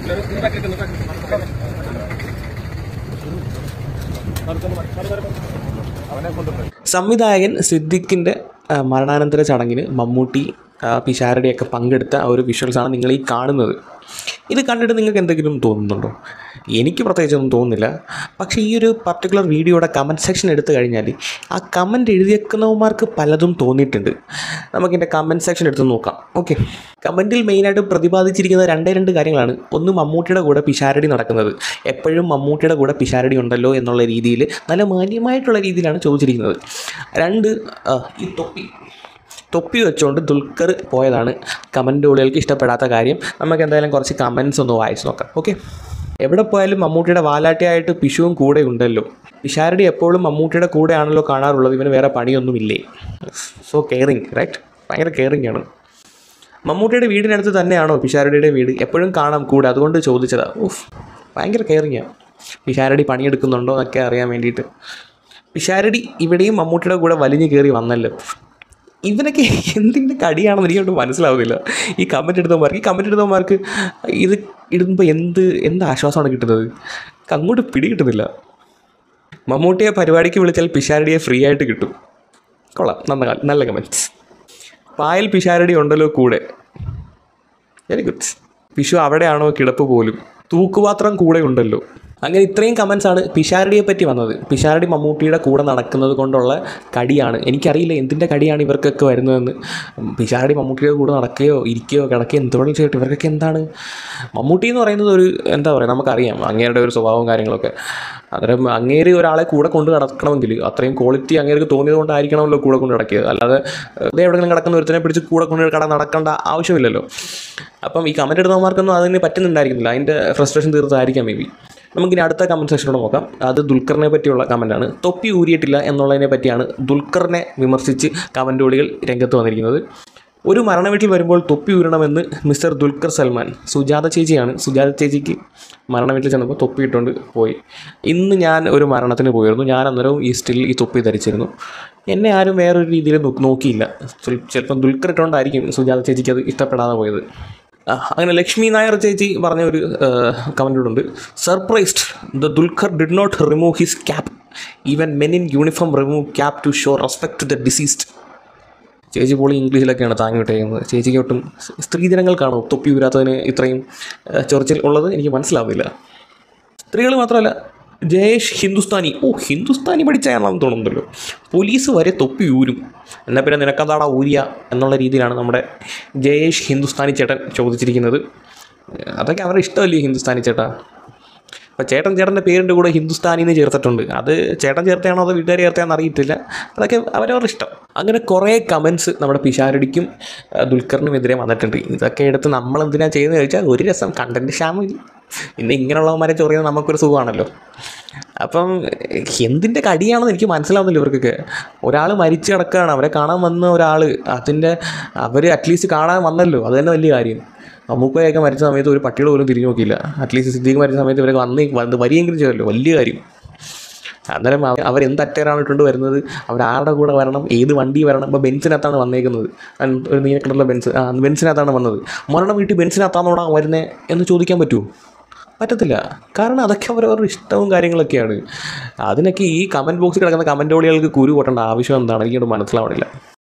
സംവിധായകൻ സിദ്ദിഖിൻ്റെ ആ, മരണാനന്തര ചടങ്ങിന് മമ്മൂട്ടി ആ, പിഷാരടിയൊക്കെ പങ്കെടുത്ത ആ ഒരു വിഷ്വൽസാണ് നിങ്ങൾ ഈ കാണുന്നത് ഇത് കണ്ടിട്ട് നിങ്ങൾക്ക് എന്തെങ്കിലും തോന്നുന്നുണ്ടോ എനിക്ക് പ്രത്യേകിച്ചൊന്നും തോന്നുന്നില്ല പക്ഷേ ഈ ഒരു പർട്ടിക്കുലർ വീഡിയോയുടെ കമൻറ്റ് സെക്ഷൻ എടുത്തു കഴിഞ്ഞാൽ ആ കമൻറ്റ് എഴുതിയേക്കുന്നവന്മാർക്ക് പലതും തോന്നിയിട്ടുണ്ട് നമുക്കിൻ്റെ കമൻറ്റ് സെക്ഷൻ എടുത്ത് നോക്കാം ഓക്കെ കമൻറ്റിൽ മെയിനായിട്ട് പ്രതിപാദിച്ചിരിക്കുന്ന രണ്ടേ രണ്ട് കാര്യങ്ങളാണ് ഒന്ന് മമ്മൂട്ടിയുടെ കൂടെ പിഷാരടി നടക്കുന്നത് എപ്പോഴും മമ്മൂട്ടിയുടെ കൂടെ പിഷാരടി ഉണ്ടല്ലോ എന്നുള്ള രീതിയിൽ നല്ല മാന്യമായിട്ടുള്ള രീതിയിലാണ് ചോദിച്ചിരിക്കുന്നത് രണ്ട് ആ, ഈ തൊപ്പി തൊപ്പി വെച്ചുകൊണ്ട് ദുൽഖർ പോയതാണ് കമൻറ്റുകളികൾക്ക് ഇഷ്ടപ്പെടാത്ത കാര്യം നമുക്ക് എന്തായാലും കുറച്ച് കമൻസ് ഒന്ന് വായിച്ച് നോക്കാം ഓക്കെ എവിടെ പോയാലും മമ്മൂട്ടിയുടെ വാലാട്ടിയായിട്ട് പിഷുവും കൂടെ ഉണ്ടല്ലോ പിഷാരടി എപ്പോഴും മമ്മൂട്ടിയുടെ കൂടെയാണല്ലോ കാണാറുള്ളത് ഇവന് വേറെ പണിയൊന്നുമില്ലേ സോ കെയറിങ് റൈറ്റ് ഭയങ്കര കെയറിങ് ആണ് മമ്മൂട്ടിയുടെ വീടിനടുത്ത് തന്നെയാണോ പിഷാരടിയുടെ വീട് എപ്പോഴും കാണാം കൂടെ അതുകൊണ്ട് ചോദിച്ചതാ ഉഫ് ഭയങ്കര കെയറിങ്ങാണ് പിഷാരടി പണിയെടുക്കുന്നുണ്ടോ എന്നൊക്കെ അറിയാൻ വേണ്ടിയിട്ട് പിഷാരടി ഇവിടെയും മമ്മൂട്ടിയുടെ കൂടെ വലിഞ്ഞു കയറി വന്നല്ലോ ഇവനൊക്കെ എന്തിൻ്റെ കടിയാണെന്ന് എനിക്കോട്ട് മനസ്സിലാവുന്നില്ല ഈ കമൻറ്റ് എടുത്തവന്മാർക്ക് ഈ കമൻറ്റ് എടുത്തവന്മാർക്ക് ഇത് ഇടുമ്പോൾ എന്ത് എന്ത് ആശ്വാസമാണ് കിട്ടുന്നത് അങ്ങോട്ട് പിടി കിട്ടുന്നില്ല മമ്മൂട്ടിയെ പരിപാടിക്ക് വിളിച്ചാൽ പിഷാരടിയെ ഫ്രീ ആയിട്ട് കിട്ടും കൊള്ളാം നല്ല നല്ല കമൻറ്റ്സ് പായൽ പിഷാരടി ഉണ്ടല്ലോ കൂടെ വെരി ഗുഡ് വിഷു അവിടെയാണോ കിടപ്പ് പോലും തൂക്കുപാത്രം കൂടെ ഉണ്ടല്ലോ അങ്ങനെ ഇത്രയും കമൻസ് ആണ് പിഷാരടിയെ പറ്റി വന്നത് പിഷാരടി മമ്മൂട്ടിയുടെ കൂടെ നടക്കുന്നത് കൊണ്ടുള്ള കടിയാണ് എനിക്കറിയില്ല എന്തിൻ്റെ കടിയാണ് ഇവർക്കൊക്കെ വരുന്നതെന്ന് പിഷാരടി മമ്മൂട്ടിയുടെ കൂടെ നടക്കുകയോ ഇരിക്കുകയോ കിടക്കുകയോ എന്തുകൊണ്ടും ചെയ്തിട്ട് ഇവർക്കൊക്കെ എന്താണ് മമ്മൂട്ടി എന്ന് പറയുന്നത് ഒരു എന്താ പറയുക നമുക്കറിയാം അങ്ങേരുടെ ഒരു സ്വഭാവവും കാര്യങ്ങളൊക്കെ അന്നേരം അങ്ങേര് ഒരാളെ കൂടെ കൊണ്ട് നടക്കണമെങ്കിൽ അത്രയും ക്വാളിറ്റി അങ്ങേർക്ക് തോന്നിയത് കൊണ്ടായിരിക്കണമല്ലോ കൂടെ കൊണ്ട് നടക്കിയത് അല്ലാതെ ഇത് എവിടെയെങ്കിലും കിടക്കുന്ന ഒരുത്തനെ പിടിച്ച് കൂടെ കൊണ്ട് കട നടക്കേണ്ട ആവശ്യമില്ലല്ലോ അപ്പം ഈ കമൻറ്റ് ഇടുന്നവന്മാർക്കൊന്നും അതിന് പറ്റുന്നുണ്ടായിരിക്കുന്നില്ല അതിൻ്റെ ഫ്രസ്ട്രേഷൻ തീർത്തായിരിക്കാം മേ ബി നമുക്കിനി അടുത്ത കമൻറ്റ് സെക്ഷനോട് നോക്കാം അത് ദുൽഖറിനെ പറ്റിയുള്ള കമൻറ്റാണ് തൊപ്പി ഊരിയിട്ടില്ല എന്നുള്ളതിനെ പറ്റിയാണ് ദുൽഖറിനെ വിമർശിച്ച് കമൻറ്റുകളികൾ രംഗത്ത് വന്നിരിക്കുന്നത് ഒരു മരണ വീട്ടിൽ വരുമ്പോൾ തൊപ്പി ഊരണമെന്ന് മിസ്റ്റർ ദുൽഖർ സൽമാൻ സുജാത ചേച്ചിയാണ് സുജാത ചേച്ചിക്ക് മരണ വീട്ടിൽ ചെന്നപ്പോൾ തൊപ്പി ഇട്ടുകൊണ്ട് പോയി ഇന്ന് ഞാൻ ഒരു മരണത്തിന് പോയിരുന്നു ഞാൻ അന്നേരവും ഈ സ്റ്റിൽ ഈ തൊപ്പി ധരിച്ചിരുന്നു എന്നെ ആരും വേറൊരു രീതിയിൽ നോ- നോക്കിയില്ല ചില- ചിലപ്പം ദുൽഖർ ഇട്ടുകൊണ്ടായിരിക്കും സുജാത ചേച്ചിക്ക് അത് ഇഷ്ടപ്പെടാതെ പോയത് ആ, അങ്ങനെ ലക്ഷ്മി നായർ ചേച്ചി പറഞ്ഞ ഒരു കമൻറ്റോടുണ്ട് surprised the Dulquer did not remove his cap even men in uniform remove cap to show respect to the deceased ചേച്ചി പോളി ഇംഗ്ലീഷിലൊക്കെയാണ് താങ്ങിവിട്ടേക്കുന്നത് ചേച്ചിക്ക് ഒട്ടും സ്ത്രീജനങ്ങൾക്കാണോ തൊപ്പി ഊരാത്തതിന് ഇത്രയും ആ, ചൊറിച്ചിൽ ഉള്ളത് എനിക്ക് മനസ്സിലാവുന്നില്ല സ്ത്രീകൾ മാത്രമല്ല ജയേഷ് ഹിന്ദുസ്ഥാനി ഓ ഹിന്ദുസ്ഥാനി പഠിച്ചാണെന്ന് തോന്നുന്നുണ്ടല്ലോ പോലീസ് വരെ തൊപ്പി ഊരും എന്നാൽ പിന്നെ നിനക്കതാടാ ഊരിയ എന്നുള്ള രീതിയിലാണ് നമ്മുടെ ജയേഷ് ഹിന്ദുസ്ഥാനി ചേട്ടൻ ചോദിച്ചിരിക്കുന്നത് അതൊക്കെ അവരുടെ ഇഷ്ടമല്ലേ ഹിന്ദുസ്ഥാനി ചേട്ടാ അപ്പോൾ ചേട്ടൻ ചേട്ടൻ്റെ പേരിൻ്റെ കൂടെ ഹിന്ദുസ്ഥാനി എന്ന് ചേർത്തിട്ടുണ്ട് അത് ചേട്ടൻ ചേർത്തയാണോ അതോ വീട്ടുകാർ ചേർത്തയാണെന്ന് അറിയത്തില്ല അതൊക്കെ അവരവരുടെ ഇഷ്ടം അങ്ങനെ കുറേ കമൻസ് നമ്മുടെ പിഷാരടിക്കും ആ, ദുൽഖറിനും എതിരെ വന്നിട്ടുണ്ട് ഇതൊക്കെ എടുത്ത് നമ്മൾ എന്തിനാ ചെയ്യുന്നത് ചോദിച്ചാൽ ഒരു രസം കണ്ടൻറ്റ് ക്ഷാമില്ല പിന്നെ ഇങ്ങനെയുള്ളവന്മാരെ ചൊറിയുന്നത് നമുക്കൊരു സുഖമാണല്ലോ അപ്പം എന്തിൻ്റെ കടിയാണെന്ന് എനിക്ക് മനസ്സിലാവുന്നില്ല ഇവർക്കൊക്കെ ഒരാൾ മരിച്ചു കിടക്കുകയാണ് അവരെ കാണാൻ വന്ന ഒരാൾ അതിൻ്റെ അവർ അറ്റ്ലീസ്റ്റ് കാണാൻ വന്നല്ലോ അത് തന്നെ വലിയ കാര്യം അമ്മൂക്കയൊക്കെ മരിച്ച സമയത്ത് ഒരു പട്ടികൾ പോലും തിരിഞ്ഞു നോക്കിയില്ല അറ്റ്ലീസ്റ്റ് സിദ്ദീഖ് മരിച്ച സമയത്ത് ഇവരൊക്കെ വന്ന് വന്ന് വരിയെങ്കിലും ചെയ്തല്ലോ വലിയ കാര്യം അന്നേരം അവ- അവരെന്ത് അറ്റേറാണ് ഇട്ടുകൊണ്ട് വരുന്നത് അവരാരുടെ കൂടെ വരണം ഏത് വണ്ടി വരണം ഇപ്പോൾ ബെൻസിനകത്താണ് വന്നേക്കുന്നത് അൻ- ഒരു നീലക്കടലുള്ള ബെൻസ് ആ ബെൻസിനകത്താണ് വന്നത് മരണം വീട്ടിൽ ബെൻസിനകത്താണോടാ വരുന്നത് എന്ന് ചോദിക്കാൻ പറ്റുമോ പറ്റത്തില്ല കാരണം അതൊക്കെ അവരവരുടെ ഇഷ്ടവും കാര്യങ്ങളൊക്കെയാണ് അതിനൊക്കെ ഈ കമൻറ്റ് ബോക്സിൽ കിടക്കുന്ന കമൻറ്റോളികൾക്ക് കുരു പൊട്ടേണ്ട ആവശ്യം എന്താണ് എനിക്കത് മനസ്സിലാവണില്ല